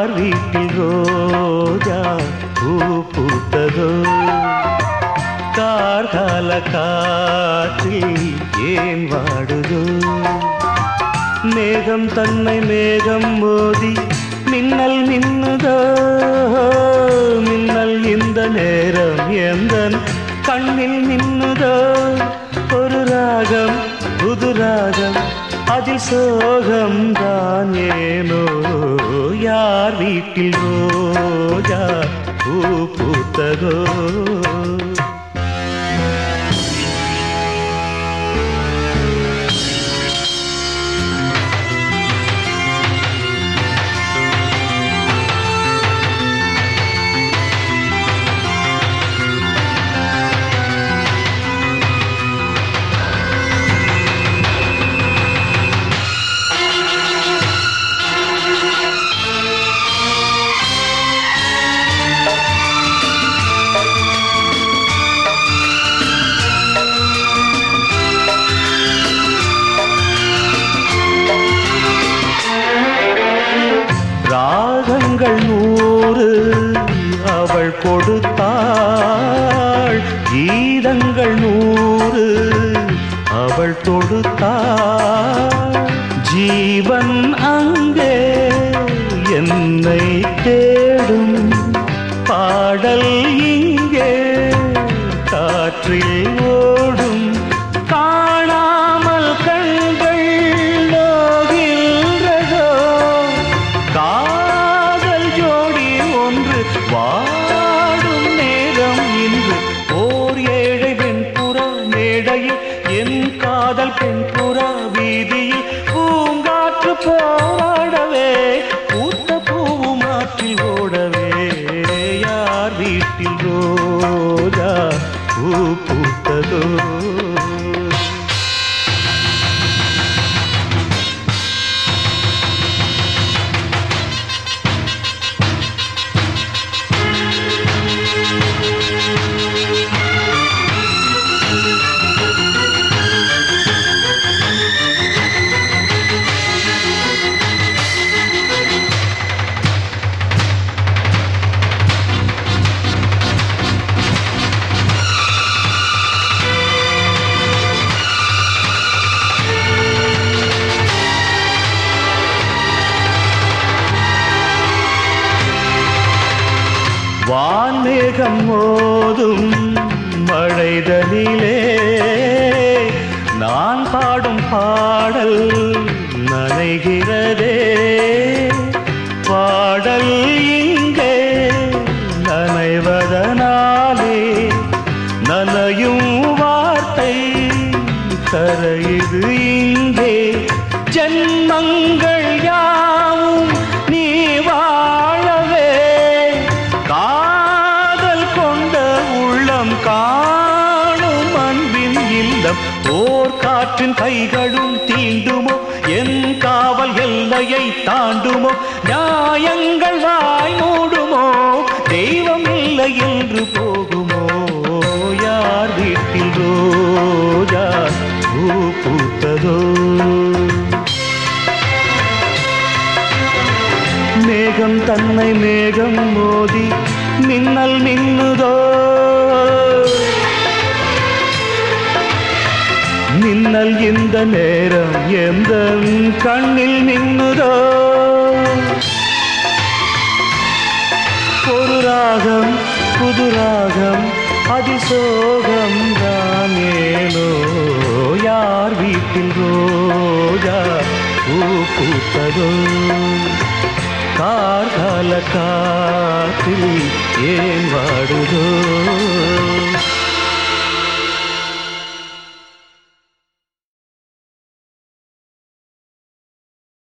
யார் வீட்டில் ரோஜா பூ பூத்ததோ கார்கால காற்றில் ஏன் வாடுதோ மேகம் தன்னை மேகம் மோதி மின்னல் மின்னுதோ மின்னல் இந்த நேரம் எந்த கண்ணில் மின்னுதோ ஒரு ராகம் புது ராகம் அதில் சோகம் தான் ஏனோ யார் வீட்டில் ரோஜா பூ பூத்ததோ ராகங்கள் நூறு அவள் கொடுத்தாள் கீதங்கள் நூறு அவள் தொடுத்தாள் ஜீவன் அங்கே என்னை தேடும் பாடல் இங்கே காற்றில் ஓடும் காணாமல் கண்கள் நோகின்றதோ காதல் ஜோடி ஒன்று வாடும் நேரம் இன்று ஓர் ஏழை வெண்புறா மேடையில் என் காதல் பெண்புறா வீதியில் பூங்காற்று போராடவே பூத்த பூவும் ஆற்றில் ஓடவே யார் வீட்டில் ரோஜா பூ பூத்ததோ வான்மேகம் மோதும் மழைதனிலே நான் பாடும் பாடல் நனைகிறதே பாடல் இங்கே நனைவதனாலே நனையும் வார்த்தை கரையுது இங்கே ஜென்மங்கள் யாவும் நீ வாழவே காதல் கொண்ட உள்ளம் காணும் அன்பின் இல்லம் ஓர் காற்றின் கைகளும் தீண்டுமோ என் காவல் எல்லையை தாண்டுமோ நியாயங்கள் வாய் மூடுமோ தெய்வம் இல்லை என்று போகுமோ யார் வீட்டில் ரோஜா பூ பூத்ததோ மேகம் தன்னை மேகம் மோதி மின்னல் மின்னுதோ மின்னல் இந்த நேரம் எந்த கண்ணில் மின்னுதோ ஒரு ராகம் புது ராகம் அதிசோகம் தான் ஏனோ யார் வீட்டில் ரோஜா பூ பூத்ததோ கார்கால காற்றில் ஏன் வாடுதோ